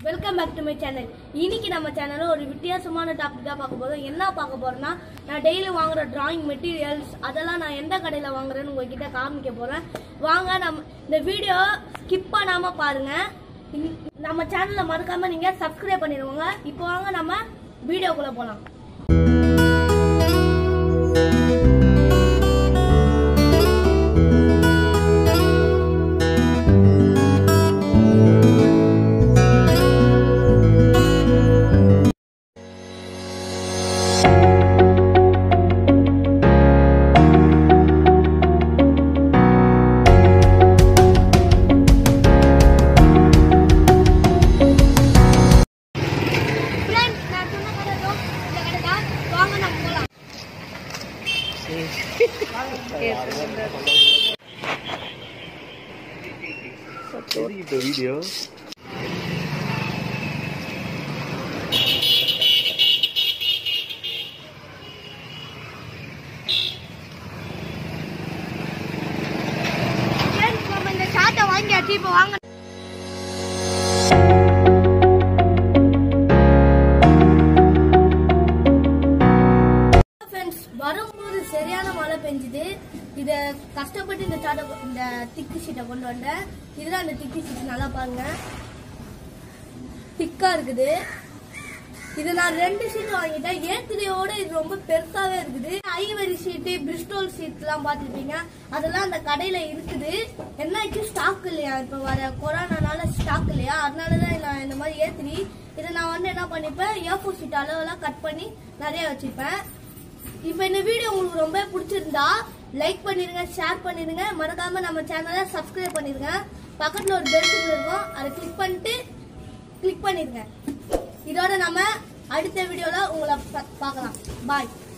welcome back to my channel இன்னைக்கு நம்ம சேனல்ல ஒரு வித்தியாசமான டாபிக் தான் பார்க்க போறோம் என்ன பார்க்க போறோம்னா நான் டெய்லி வாங்குற டிராயிங் மெட்டீரியல்ஸ் அதெல்லாம் நான் எந்த கடையில வாங்குறேன்னு உங்ககிட்ட காமிக்க போறேன் வாங்க நம்ம இந்த வீடியோ ஸ்கிப் பண்ணாம பாருங்க இந்த- நம்ம சேனலை மறக்காம நீங்க சப்ஸ்கிரைப் பண்ணிடுவாங்க இப்போ வாங்க நம்ம வீடியோக்குள்ள போலாம் ஃப்ரெண்ட்ஸ் நான் சொன்ன கடை இதோ, இந்த கடை தான் வாங்க நம்ம போலாம் தெரியுது வீடியோ ஃப்ரெண்ட்ஸ் நம்ம இந்த ஷார்ட்டை வாங்கியாச்சு இப்போ வாங்க ஃப்ரெண்ட்ஸ் வரும்போது சரியான மழை பெஞ்சுது இதை கஷ்டப்பட்டு இந்த சாட்டை கொ- இந்த திக்கு ஷீட்டை கொண்டு வந்தேன் இதுதான் அந்த திக்கு ஷீட் நல்லா பாருங்க திக்கா இருக்குது இது நான் ரெண்டு ஷீட் வாங்கிட்டேன் ஏத்திரையோட இது ரொம்ப பெருசாவே இருக்குது ஐவரி ஷீட்டு பிரிஸ்டோல் ஷீட் எல்லாம் பார்த்துருப்பீங்க அதெல்லாம் அந்த கடையில இருக்குது என்னாச்சு ஸ்டாக் இல்லையா இப்ப வர கொரோனானால ஸ்டாக் இல்லையா அதனாலதான் நான் இந்த மாதிரி ஏத்திரி இதை நான் வந்து என்ன பண்ணிப்பேன் ஏஃபோ ஷீட் அளவெல்லாம் கட் பண்ணி நிறைய வச்சுப்பேன் இப்ப இந்த வீடியோ உங்களுக்கு ரொம்ப பிடிச்சிருந்தா லைக் பண்ணிருங்க ஷேர் பண்ணிருங்க மறக்காம நம்ம சேனலை சப்ஸ்கிரைப் பண்ணிருங்க பக்கத்துல ஒரு பெல் சிம்பிள் இருக்கும் அதை கிளிக் பண்ணிட்டு கிளிக் பண்ணிருங்க இதோட நம்ம அடுத்த வீடியோல உங்களை பா- பார்க்கலாம் பாய்